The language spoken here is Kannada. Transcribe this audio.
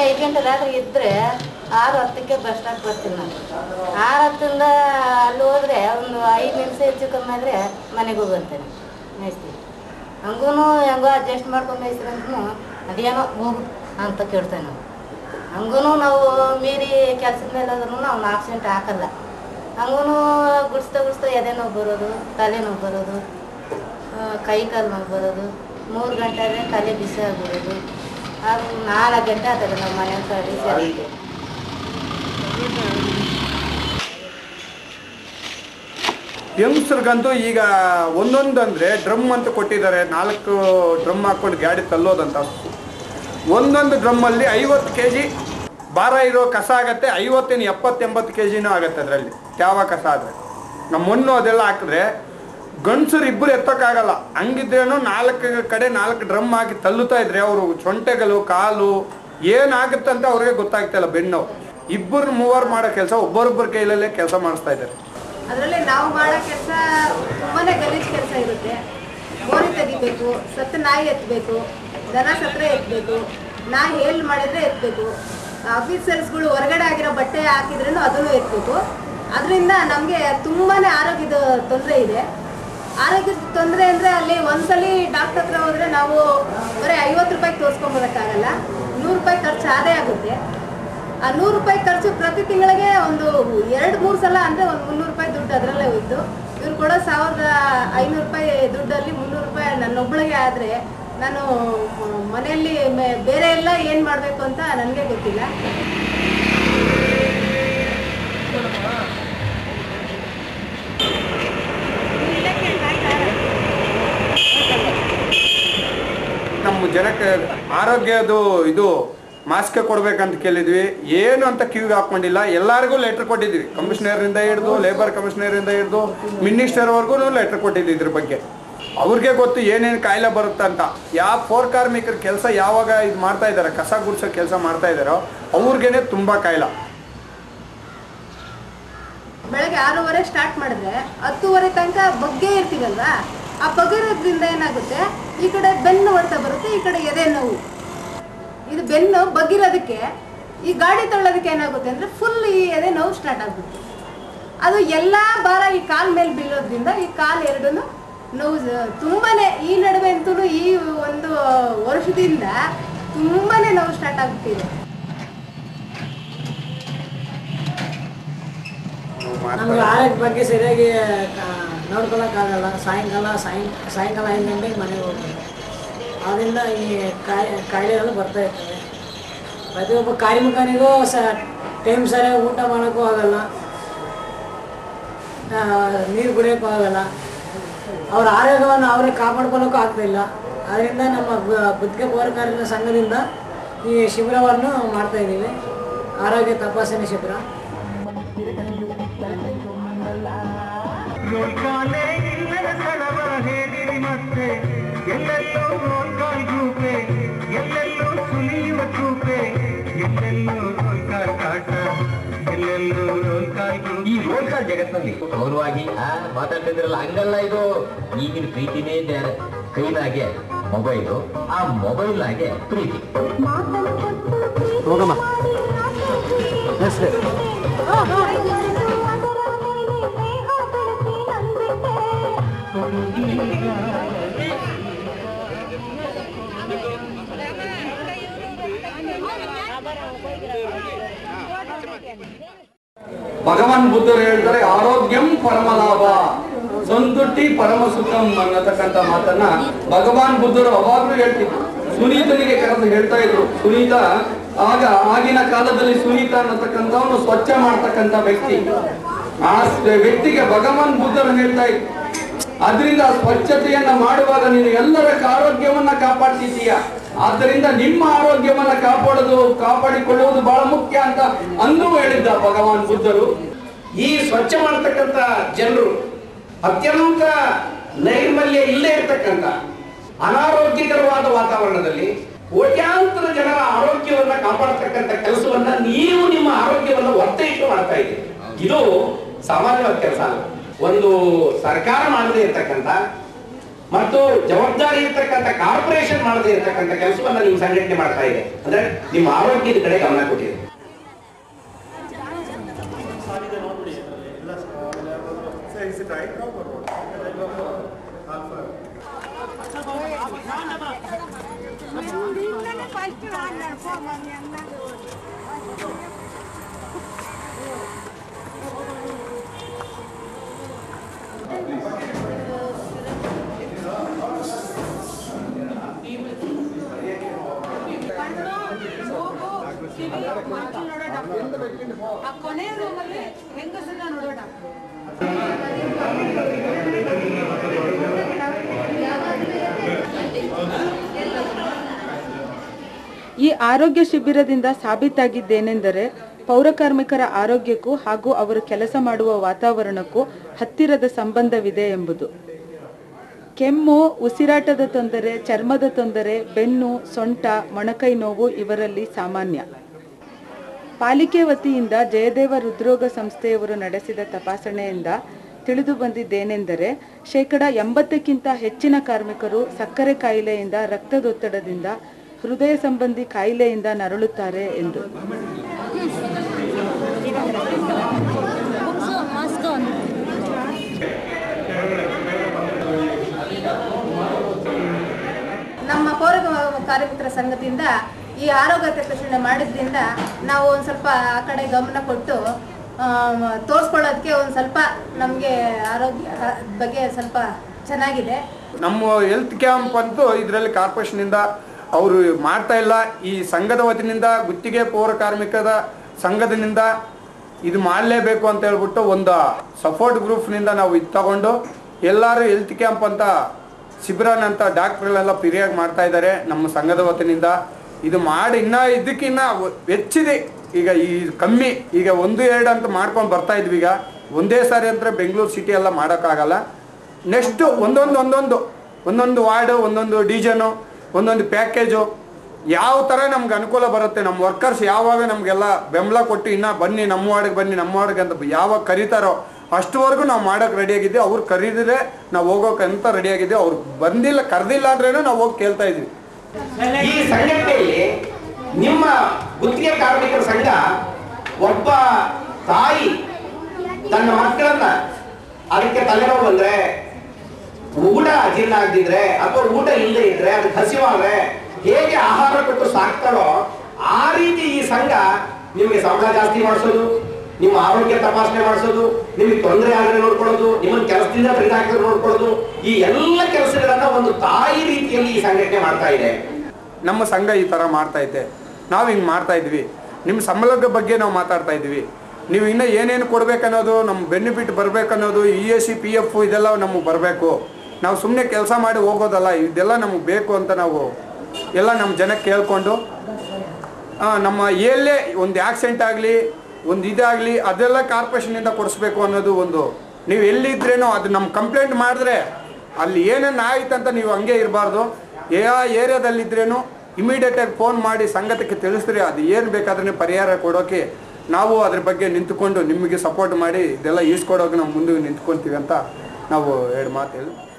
ಐದು ಗಂಟೆ ರಾತ್ರಿ ಇದ್ದರೆ ಆರು ಹತ್ತಕ್ಕೆ ಬಸ್ ಸ್ಟಾಪ್ ಬರ್ತೀನಿ ನಾನು ಆರು ಹತ್ತಿಂದ ಅಲ್ಲಿ ಹೋದರೆ ಒಂದು ಐದು ನಿಮಿಷ ಹೆಚ್ಚು ಕಮ್ಮಿ ಆದರೆ ಮನೆಗೆ ಹೋಗಿ ಬರ್ತೇನೆ ಮೇಯ್ಸ್ತೀನಿ ಹಂಗೂ ಹೆಂಗೋ ಅಡ್ಜಸ್ಟ್ ಮಾಡ್ಕೊಂಡು ಮೇಯ್ಸ್ರಂದ್ರೂ ಅದೇನೋ ಹೋಗು ಅಂತ ಕೇಳ್ತೇವೆ ನಾವು ಹಂಗೂ ನಾವು ಮೀರಿ ಕೆಲಸದ ಮೇಲೆ ಹೋದ್ರೂ ನಾವು ನಾಲ್ಕು ಸೆಂಟ್ ಹಾಕಲ್ಲ ಹಂಗೂ ಗುಡ್ಸ್ತಾ ಗುಡ್ಸ್ತಾ ಎದೆ ನೋವು ಬರೋದು ತಲೆನೋವು ಬರೋದು ಆ, ಕೈ ಕಾಲು ನೋವು ಬರೋದು ಮೂರು ಗಂಟೆ ಆದರೆ ತಲೆ ಬಿಸಿ ಆಗ್ಬಿಡೋದು ಅದು ನಾಲ್ಕು ಗಂಟೆ ಆಗ್ತದೆ ನಾವು ಮನೆ ಕಡೆ ಸೇರೋಕ್ಕೆ ಯಂಗ್ಸ್ರಿಗಂತೂ ಈಗ ಒಂದೊಂದು ಅಂದರೆ ಡ್ರಮ್ ಅಂತ ಕೊಟ್ಟಿದ್ದಾರೆ ನಾಲ್ಕು ಡ್ರಮ್ ಹಾಕ್ಕೊಂಡು ಗಾಡಿ ತಲ್ಲೋದಂತ ಒಂದೊಂದು ಡ್ರಮ್ಮಲ್ಲಿ ಐವತ್ತು ಕೆ ಜಿ ಭಾರ ಇರೋ ಕಸ ಆಗತ್ತೆ ಐವತ್ತೇನು ಎಪ್ಪತ್ತೆಂಬತ್ತು ಕೆ ಜಿನೂ ಆಗುತ್ತೆ ಅದರಲ್ಲಿ ಯಾವ ಕಸ ಆದರೆ ನಮ್ಮ ಮಣ್ಣು ಅದೆಲ್ಲ ಹಾಕಿದ್ರೆ ಗಂಡಸರು ಇಬ್ಬರು ಎತ್ತಕ್ಕಾಗಲ್ಲ ಹಂಗಿದ್ರೇನು ನಾಲ್ಕು ಕಡೆ ನಾಲ್ಕು ಡ್ರಮ್ ಹಾಕಿ ತಲ್ಲುತ್ತಾ ಇದ್ರೆ ಅವರು ಸೊಂಟೆಗಳು ಕಾಲು ಏನಾಗುತ್ತೆ ಅಂತ ಅವ್ರಿಗೆ ಗೊತ್ತಾಗ್ತಾ ಇಲ್ಲ ಬೆನ್ನು ಇಬ್ಬರು ಮೂವರು ಮಾಡೋ ಕೆಲಸ ಒಬ್ಬರೊಬ್ಬರ ಕೈಲಲ್ಲೇ ಕೆಲಸ ಮಾಡಿಸ್ತಾ ಇದ್ದಾರೆ ಅದರಲ್ಲಿ ನಾವು ಮಾಡೋ ಕೆಲಸ ತುಂಬಾನೇ ಗಲೀಜ್ ಕೆಲಸ ಇರುತ್ತೆ ಗೋರಿ ತೆಗಿಬೇಕು ಸತ್ತು ನಾಯಿ ಎತ್ತಬೇಕು ದನ ಸತ್ತರೆ ಎತ್ತಬೇಕು ನಾಯಿ ಹೇಲ್ ಮಾಡಿದ್ರೆ ಎತ್ತಬೇಕು ಆಫೀಸರ್ಸ್ಗಳು ಹೊರಗಡೆ ಆಗಿರೋ ಬಟ್ಟೆ ಹಾಕಿದ್ರೂ ಅದನ್ನು ಎತ್ತಬೇಕು ಅದರಿಂದ ನಮಗೆ ತುಂಬಾನೇ ಆರೋಗ್ಯದ ತೊಂದರೆ ಇದೆ ಆರೋಗ್ಯದ ತೊಂದರೆ ಅಂದರೆ ಅಲ್ಲಿ ಒಂದ್ಸಲಿ ಡಾಕ್ಟರ್ ಹತ್ರ ಹೋದ್ರೆ ನಾವು ಬರೀ ಐವತ್ತು ರೂಪಾಯಿಗೆ ತೋರಿಸ್ಕೊಂಬರೋಕ್ಕಾಗಲ್ಲ ನೂರು ರೂಪಾಯಿ ಖರ್ಚು ಆದೇ ಆಗುತ್ತೆ ಆ ನೂರು ರೂಪಾಯಿ ಖರ್ಚು ಪ್ರತಿ ತಿಂಗಳಿಗೆ ಒಂದು ಎರಡು ಮೂರು ಸಲ ಅಂದರೆ ಒಂದು ಮುನ್ನೂರು ರೂಪಾಯಿ ದುಡ್ಡು ಅದರಲ್ಲೇ ಹೋಯ್ತು ಇವ್ರು ಕೊಡೋ ಸಾವಿರದ ಐನೂರು ರೂಪಾಯಿ ದುಡ್ಡಲ್ಲಿ ಮುನ್ನೂರು ರೂಪಾಯಿ ನನ್ನೊಬ್ಬಳಿಗೆ ಆದರೆ ನಾನು ಮ- ಮನೆಯಲ್ಲಿ ಮೆ- ಬೇರೆ ಎಲ್ಲ ಏನು ಮಾಡಬೇಕು ಅಂತ ನನಗೆ ಗೊತ್ತಿಲ್ಲ ನಮ್ಮ ಜನಕ್ಕೆ ಆರೋಗ್ಯದು ಇದು ಮಾಸ್ಕ್ ಕೊಡ್ಬೇಕಂತ ಕೇಳಿದ್ವಿ ಏನು ಅಂತ ಕ್ಯೂಗೆ ಹಾಕೊಂಡಿಲ್ಲ ಎಲ್ಲರಿಗೂ ಲೆಟರ್ ಕೊಟ್ಟಿದ್ವಿ ಕಮಿಷನರಿಂದ ಹಿಡಿದು ಲೇಬರ್ ಕಮಿಷನರಿಂದ ಹಿಡಿದು ಮಿನಿಸ್ಟರ್ವರೆಗೂ ಲೆಟರ್ ಕೊಟ್ಟಿದ್ವಿ ಇದ್ರ ಬಗ್ಗೆ ಅವ್ರಿಗೆ ಗೊತ್ತು ಏನೇನು ಕಾಯಿಲೆ ಬರುತ್ತೆ ಅಂತ ಯಾವ ಪೌರ ಕಾರ್ಮಿಕರ ಕೆಲಸ ಯಾವಾಗ ಇದು ಮಾಡ್ತಾ ಇದ್ದಾರೆ ಕಸ ಗುಡ್ಸೋ ಕೆಲಸ ಮಾಡ್ತಾ ಇದ್ದಾರೋ ಅವ್ರಿಗೇನೆ ತುಂಬ ಕಾಯಿಲೆ ಬೆಳಗ್ಗೆ ಆರೂವರೆ ಸ್ಟಾರ್ಟ್ ಮಾಡಿದ್ರೆ ಹತ್ತುವರೆ ತನಕ ಬಗ್ಗೇ ಇರ್ತೀವಲ್ವಾ ಆ ಬಗ್ಗಿರೋದ್ರಿಂದ ಏನಾಗುತ್ತೆ ಈ ಕಡೆ ಬೆನ್ನು ಹೊಡ್ತಾ ಬರುತ್ತೆ ಈ ಕಡೆ ಎದೆ ನೋವು ಇದು ಬೆನ್ನು ಬಗ್ಗಿರೋದಕ್ಕೆ ಈ ಗಾಡಿ ತಳ್ಳೋದಕ್ಕೆ ಏನಾಗುತ್ತೆ ಅಂದ್ರೆ ಫುಲ್ ಈ ಎದೆ ನೋವು ಸ್ಟಾರ್ಟ್ ಆಗುತ್ತೆ ಅದು ಎಲ್ಲ ಭಾರ ಈ ಕಾಲ್ ಮೇಲೆ ಬೀಳೋದ್ರಿಂದ ಈ ಕಾಲ್ ಎರಡೂ ನೋವು ಸ- ತುಂಬಾನೇ ಈ ನಡುವೆ ಅಂತೂ ಈ ಒಂದು ವರ್ಷದಿಂದ ತುಂಬಾನೇ ನೋವು ಸ್ಟಾರ್ಟ್ ಆಗ್ಬಿಟ್ಟಿದೆ ನಮ್ಗೆ ಆರೋಗ್ಯ ಬಗ್ಗೆ ಸರಿಯಾಗಿ ನೋಡ್ಕೊಳಕ್ಕಾಗಲ್ಲ ಸಾಯಂಕಾಲ ಸಾಯಂ ಸಾಯಂಕಾಲ ಐದು ಗಂಟೆಗೆ ಮನೆಗೆ ಹೋಗ್ಬೇಕು ಅದರಿಂದ ಈ ಕಾಯಿ ಕಾಯಿಲೆಗಳು ಬರ್ತಾ ಇರ್ತವೆ ಪ್ರತಿಯೊಬ್ಬ ಕಾರ್ಮಿಕನಿಗೂ ಸ ಟೈಮ್ ಸರಿಯಾಗಿ ಊಟ ಮಾಡೋಕ್ಕೂ ಆಗಲ್ಲ ನೀರು ಕುಡಿಯೋಕ್ಕೂ ಆಗಲ್ಲ ಅವ್ರ ಆರೋಗ್ಯವನ್ನು ಅವರೇ ಕಾಪಾಡ್ಕೊಳ್ಳೋಕ್ಕೂ ಆಗ್ತಾಯಿಲ್ಲ ಅದರಿಂದ ನಮ್ಮ ಬ- ಬದುಕೆ ಪೌರಕಾರ್ಮಿಕ ಸಂಘದಿಂದ ಈ ಶಿಬಿರವನ್ನು ಮಾಡ್ತಾ ಇದ್ದೀವಿ ಆರೋಗ್ಯ ತಪಾಸಣೆ ಶಿಬಿರ ರೋಲ್ಕಾಲೆ ಇಲ್ಲದ ಸ್ಥಳವ ಹೇಳಿರಿ ಮತ್ತೆ ಎಲ್ಲೆಲ್ಲೋ ರೋಲ್ಕಾಲ್ ಗ್ರೂಪೆ ಎಲ್ಲೆಲ್ಲೋ ಸುಲಿಯುವ ಚೂಪೆ ಎಲ್ಲೆಲ್ಲೋ ರೋಲ್ಕಾಲ್ ಕಾಟ ಎಲ್ಲೆಲ್ಲೋ ರೋಲ್ಕಾಲ್ ಗ್ರೂಪ್ ಈ ರೋಲ್ಕಾಲ್ ಜಗತ್ತಿನಲ್ಲಿ ಗೌರವಾಗಿ ಆ ಮಾತಾಡ್ತಿದ್ರಲ್ಲ ಹಂಗಲ್ಲ ಇದು ಈಗಿನ ಪ್ರೀತಿನೇ ಬೇರೆ ಕೈಲಾಗೆ ಮೊಬೈಲು ಆ ಮೊಬೈಲ್ ಆಗೆ ಪ್ರೀತಿ ಹೋಗಮ್ಮ ಭಗವಾನ್ ಬುದ್ಧರು ಹೇಳ್ತಾರೆ ಆರೋಗ್ಯಂ ಪರಮ ಲಾಭ ಸಂತುಷ್ಟಿ ಪರಮ ಸುಖಂ ಅನ್ನತಕ್ಕಂಥ ಮಾತನ್ನ ಭಗವಾನ್ ಬುದ್ಧರು ಅವಾಗ್ಲೂ ಹೇಳ್ತಿದ್ರು ಸುನೀತನಿಗೆ ಕರೆದು ಹೇಳ್ತಾ ಇದ್ರು ಸುನೀತ ಆಗ ಆಗಿನ ಕಾಲದಲ್ಲಿ ಸುನೀತ ಅನ್ನತಕ್ಕಂಥವನು ಸ್ವಚ್ಛ ಮಾಡ್ತಕ್ಕಂಥ ವ್ಯಕ್ತಿ ಆ ಸ್- ವ್ಯಕ್ತಿಗೆ ಭಗವಾನ್ ಬುದ್ಧರು ಹೇಳ್ತಾ ಇದ್ರು ಅದರಿಂದ ಸ್ವಚ್ಛತೆಯನ್ನ ಮಾಡುವಾಗ ನೀನು ಎಲ್ಲರ ಆರೋಗ್ಯವನ್ನ ಕಾಪಾಡ್ತಿದ್ದೀಯ ಆದ್ದರಿಂದ ನಿಮ್ಮ ಆರೋಗ್ಯವನ್ನ ಕಾಪಾಡೋದು ಕಾಪಾಡಿಕೊಳ್ಳುವುದು ಬಹಳ ಮುಖ್ಯ ಅಂತ ಅಂದು ಹೇಳಿದ್ದ ಭಗವಾನ್ ಬುದ್ಧರು ಈ ಸ್ವಚ್ಛ ಮಾಡತಕ್ಕಂಥ ಜನರು ಅತ್ಯಂತ ನೈರ್ಮಲ್ಯ ಇಲ್ಲೇ ಇರ್ತಕ್ಕಂಥ ಅನಾರೋಗ್ಯಕರವಾದ ವಾತಾವರಣದಲ್ಲಿ ಕೋಟ್ಯಾಂತರ ಜನರ ಆರೋಗ್ಯವನ್ನ ಕಾಪಾಡತಕ್ಕಂಥ ಕೆಲಸವನ್ನ ನೀವು ನಿಮ್ಮ ಆರೋಗ್ಯವನ್ನ ಒತ್ತಯಿಟ್ಟು ಮಾಡ್ತಾ ಇದ್ದೀರಿ ಇದು ಸಾಮಾನ್ಯವಾದ ಕೆಲಸ ಅಲ್ಲ ಒಂದು ಸರ್ಕಾರ ಮಾಡದೇ ಇರ್ತಕ್ಕಂಥ ಮತ್ತು ಜವಾಬ್ದಾರಿ ಇರ್ತಕ್ಕಂಥ ಕಾರ್ಪೊರೇಷನ್ ಮಾಡದೇ ಇರ್ತಕ್ಕಂಥ ಕೆಲಸವನ್ನ ನೀವು ಸಂಘಟನೆ ಮಾಡ್ತಾ ಇದೆ ಅಂದ್ರೆ ನಿಮ್ಮ ಆರೋಗ್ಯದ ಕಡೆ ಗಮನ ಕೊಟ್ಟಿದೆ ಕೊನೆಯ ರೂಮಲ್ಲಿ ಹೆಂಗಸನ್ನ ನೋಡೋಣ ಈ ಆರೋಗ್ಯ ಶಿಬಿರದಿಂದ ಸಾಬೀತಾಗಿದ್ದೇನೆಂದರೆ ಪೌರಕಾರ್ಮಿಕರ ಆರೋಗ್ಯಕ್ಕೂ ಹಾಗೂ ಅವರು ಕೆಲಸ ಮಾಡುವ ವಾತಾವರಣಕ್ಕೂ ಹತ್ತಿರದ ಸಂಬಂಧವಿದೆ ಎಂಬುದು ಕೆಮ್ಮು ಉಸಿರಾಟದ ತೊಂದರೆ ಚರ್ಮದ ತೊಂದರೆ ಬೆನ್ನು ಸೊಂಟ ಮೊಣಕೈ ನೋವು ಇವರಲ್ಲಿ ಸಾಮಾನ್ಯ ಪಾಲಿಕೆ ವತಿಯಿಂದ ಜಯದೇವ ಹೃದ್ರೋಗ ಸಂಸ್ಥೆಯವರು ನಡೆಸಿದ ತಪಾಸಣೆಯಿಂದ ತಿಳಿದು ಬಂದಿದ್ದೇನೆಂದರೆ ಶೇಕಡ ಎಂಬತ್ತಕ್ಕಿಂತ ಹೆಚ್ಚಿನ ಕಾರ್ಮಿಕರು ಸಕ್ಕರೆ ಕಾಯಿಲೆಯಿಂದ ರಕ್ತದೊತ್ತಡದಿಂದ ಹೃದಯ ಸಂಬಂಧಿ ಕಾಯಿಲೆಯಿಂದ ನರಳುತ್ತಾರೆ ಎಂದು ನಮ್ಮ ಪೌರ ಕಾರ್ಮಿಕರ ಸಂಘದಿಂದ ಈ ಆರೋಗ್ಯ ತಪಾಸಣೆ ಮಾಡಿದ್ರಿಂದ ನಾವು ಒಂದು ಸ್ವಲ್ಪ ಆ ಕಡೆ ಗಮನ ಕೊಟ್ಟು ಆಮ್, ತೋರ್ಸ್ಕೊಳ್ಳೋದಕ್ಕೆ ಒಂದು ಸ್ವಲ್ಪ ನಮಗೆ ಆರೋಗ್ಯ ಬಗ್ಗೆ ಸ್ವಲ್ಪ ಚೆನ್ನಾಗಿದೆ ನಮ್ಮ ಹೆಲ್ತ್ ಕ್ಯಾಂಪ್ ಅಂತೂ ಇದರಲ್ಲಿ ಕಾರ್ಪೊರೇಷನಿಂದ ಅವರು ಮಾಡ್ತಾ ಇಲ್ಲ ಈ ಸಂಘದ ವತಿಯಿಂದ ಗುತ್ತಿಗೆ ಪೌರ ಕಾರ್ಮಿಕರ ಸಂಘದಿಂದ ಇದು ಮಾಡಲೇಬೇಕು ಅಂತ ಹೇಳ್ಬಿಟ್ಟು ಒಂದು ಸಪೋರ್ಟ್ ಗ್ರೂಪ್ನಿಂದ ನಾವು ಇದು ತಗೊಂಡು ಎಲ್ಲರೂ ಹೆಲ್ತ್ ಕ್ಯಾಂಪ್ ಅಂತ ಶಿಬಿರನ್ ಅಂತ ಡಾಕ್ಟ್ರಲ್ಲೆಲ್ಲ ಪಿರಿಯಾಗಿ ಮಾಡ್ತಾ ಇದ್ದಾರೆ ನಮ್ಮ ಸಂಘದ ವತಿಯಿಂದ ಇದು ಮಾಡಿ ಇನ್ನೂ ಇದಕ್ಕಿನ್ನ ಹೆಚ್ಚಿದೆ ಈಗ ಈ ಕಮ್ಮಿ ಈಗ ಒಂದು ಎರಡು ಅಂತ ಮಾಡ್ಕೊಂಡು ಬರ್ತಾ ಇದ್ವಿ ಈಗ ಒಂದೇ ಸಾರಿ ಅಂದ್ರೆ ಬೆಂಗಳೂರು ಸಿಟಿ ಎಲ್ಲ ಮಾಡೋಕ್ಕಾಗಲ್ಲ ನೆಕ್ಸ್ಟು ಒಂದೊಂದು ಒಂದೊಂದು ಒಂದೊಂದು ವಾರ್ಡು ಒಂದೊಂದು ಡಿಜನು ಒಂದೊಂದು ಪ್ಯಾಕೇಜು ಯಾವ ಥರ ನಮ್ಗೆ ಅನುಕೂಲ ಬರುತ್ತೆ ನಮ್ಮ ವರ್ಕರ್ಸ್ ಯಾವಾಗ ನಮಗೆಲ್ಲ ಬೆಂಬಲ ಕೊಟ್ಟು ಇನ್ನ ಬನ್ನಿ ನಮ್ಮ ವಾರ್ಡ್ಗೆ ಬನ್ನಿ ನಮ್ಮ ವಾರ್ಡ್ಗೆ ಅಂತ ಯಾವಾಗ ಕರೀತಾರೋ ಅಷ್ಟುವರೆಗೂ ನಾವು ಮಾಡೋಕೆ ರೆಡಿಯಾಗಿದ್ವಿ ಅವ್ರು ಕರೀದಿದ್ರೆ ನಾವು ಹೋಗೋಕಂತ ರೆಡಿಯಾಗಿದ್ವಿ ಅವ್ರು ಬಂದಿಲ್ಲ ಕರೆದಿಲ್ಲ ಅಂದ್ರೇನು ನಾವು ಹೋಗಿ ಕೇಳ್ತಾ ಇದ್ವಿ ಈ ಸಂಘಟನೆಯಲ್ಲಿ ನಿಮ್ಮ ಗುತ್ತಿಗೆ ಕಾರ್ಮಿಕರ ಸಂಘ ಒಬ್ಬ ತಾಯಿ ತನ್ನ ಮಕ್ಕಳನ್ನ ಅದಕ್ಕೆ ತಲೆನೋವು ಬಂದ್ರೆ ಊಟ ಅಜೀರ್ಣ ಆಗದಿದ್ರೆ ಅಥವಾ ಊಟ ಇಲ್ಲದೆ ಇದ್ರೆ ಅದಕ್ಕೆ ಹಸಿವಾದ್ರೆ ಹೇಗೆ ಆಹಾರ ಕೊಟ್ಟು ಸಾಕ್ತಾಳೋ ಆ ರೀತಿ ಈ ಸಂಘ ನಿಮಗೆ ಸಂಬಳ ಜಾಸ್ತಿ ಮಾಡಿಸೋದು ನಿಮ್ಮ ಆರೋಗ್ಯ ತಪಾಸಣೆ ಮಾಡಿಸೋದು ನಿಮಗೆ ತೊಂದರೆ ಆಗದೆ ನೋಡ್ಕೊಳ್ಳೋದು ನಿಮ್ಮನ್ನ ಕೆಲಸದಿಂದ ತೆಗೆದಾಕಿದ್ರೆ ನೋಡ್ಕೊಳ್ಳೋದು ಈ ಎಲ್ಲ ಕೆಲಸಗಳನ್ನ ಒಂದು ತಾಯಿ ರೀತಿಯಲ್ಲಿ ಈ ಸಂಘಟನೆ ಮಾಡ್ತಾ ಇದೆ ನಮ್ಮ ಸಂಘ ಈ ಥರ ಮಾಡ್ತಾ ಐತೆ ನಾವು ಹಿಂಗೆ ಮಾಡ್ತಾ ಇದ್ವಿ ನಿಮ್ಮ ಸಂಬಳದ ಬಗ್ಗೆ ನಾವು ಮಾತಾಡ್ತಾ ಇದ್ವಿ ನೀವು ಇನ್ನೂ ಏನೇನು ಕೊಡ್ಬೇಕನ್ನೋದು ನಮ್ಮ ಬೆನಿಫಿಟ್ ಬರಬೇಕನ್ನೋದು E S C P F ಇದೆಲ್ಲ ನಮಗೆ ಬರಬೇಕು ನಾವು ಸುಮ್ಮನೆ ಕೆಲಸ ಮಾಡಿ ಹೋಗೋದಲ್ಲ ಇದೆಲ್ಲ ನಮಗೆ ಬೇಕು ಅಂತ ನಾವು ಎಲ್ಲ ನಮ್ಮ ಜನಕ್ಕೆ ಕೇಳಿಕೊಂಡು ನಮ್ಮ ಎಲ್ಲೇ ಒಂದು ಆಕ್ಸಿಡೆಂಟ್ ಆಗಲಿ ಒಂದು ಇದಾಗಲಿ ಅದೆಲ್ಲ ಕಾರ್ಪೊರೇಷನಿಂದ ಕೊಡಿಸ್ಬೇಕು ಅನ್ನೋದು ಒಂದು ನೀವು ಎಲ್ಲಿದ್ರೇನೋ ಅದು ನಮ್ಮ ಕಂಪ್ಲೇಂಟ್ ಮಾಡಿದ್ರೆ ಅಲ್ಲಿ ಏನೇನು ಆಯ್ತು ಅಂತ ನೀವು ಹಂಗೆ ಇರಬಾರ್ದು ಯಾವ ಏರಿಯಾದಲ್ಲಿದ್ರೇನು ಇಮಿಡಿಯೇಟಾಗಿ ಫೋನ್ ಮಾಡಿ ಸಂಗತಕ್ಕೆ ತಿಳಿಸಿದ್ರೆ ಅದು ಏನು ಬೇಕಾದ್ರೆ ಪರಿಹಾರ ಕೊಡೋಕೆ ನಾವು ಅದ್ರ ಬಗ್ಗೆ ನಿಂತುಕೊಂಡು ನಿಮಗೆ ಸಪೋರ್ಟ್ ಮಾಡಿ ಇದೆಲ್ಲ ಈಸ್ಕೊಡೋಕೆ ನಾವು ಮುಂದೆ ನಿಂತ್ಕೊತೀವಿ ಅಂತ ನಾವು ಎರಡು ಮಾತು ಹೇಳಿ